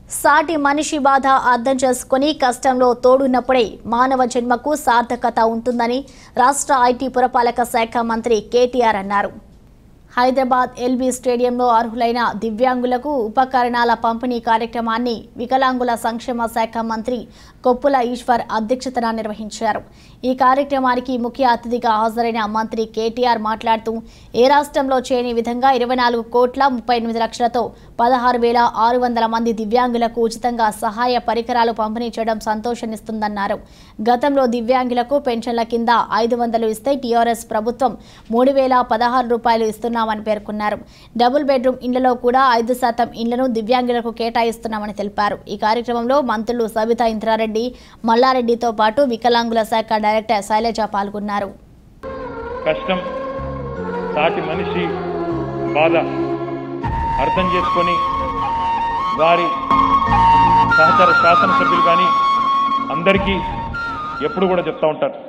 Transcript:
సాటి మనిషి బాధ అర్థం చేసుకుని కష్టంలో తోడున్నప్పుడే మానవ జన్మకు సార్థకత ఉంటుందని రాష్ట్ర ఐటీ పురపాలక శాఖ మంత్రి కేటీఆర్ అన్నారు హైదరాబాద్ ఎల్బీ స్టేడియంలో అర్హులైన దివ్యాంగులకు ఉపకరణాల పంపిణీ కార్యక్రమాన్ని వికలాంగుల సంక్షేమ శాఖ మంత్రి కొప్పుల ఈశ్వర్ అధ్యక్షతన నిర్వహించారు ఈ కార్యక్రమానికి ముఖ్య అతిథిగా హాజరైన మంత్రి కేటీఆర్ మాట్లాడుతూ ఏ రాష్ట్రంలో చేయని విధంగా ఇరవై నాలుగు కోట్ల ముప్పై ఎనిమిది లక్షలతో పదహారు వేల ఆరు వందల మంది దివ్యాంగులకు ఉచితంగా సహాయ పరికరాలు పంపిణీ చేయడం సంతోషాన్నిస్తుందన్నారు గతంలో దివ్యాంగులకు పెన్షన్ల కింద ఐదు వందలు ఇస్తే టీఆర్ఎస్ ప్రభుత్వం మూడు వేల పదహారు రూపాయలు ఇస్తున్నామని పేర్కొన్నారు డబుల్ బెడ్రూమ్ ఇళ్లలో కూడా ఐదు శాతం ఇళ్లను దివ్యాంగులకు కేటాయిస్తున్నామని తెలిపారు ఈ కార్యక్రమంలో మంత్రులు సబితా ఇంద్రారెడ్డి మల్లారెడ్డితో పాటు వికలాంగుల శాఖ డైరెక్టర్ శైలజ పాల్గొన్నారు కష్టం సాటి మనిషి బాధ అర్థం చేసుకొని వారి సహచర శాసనసభ్యులు కానీ అందరికీ ఎప్పుడు కూడా చెప్తా ఉంటారు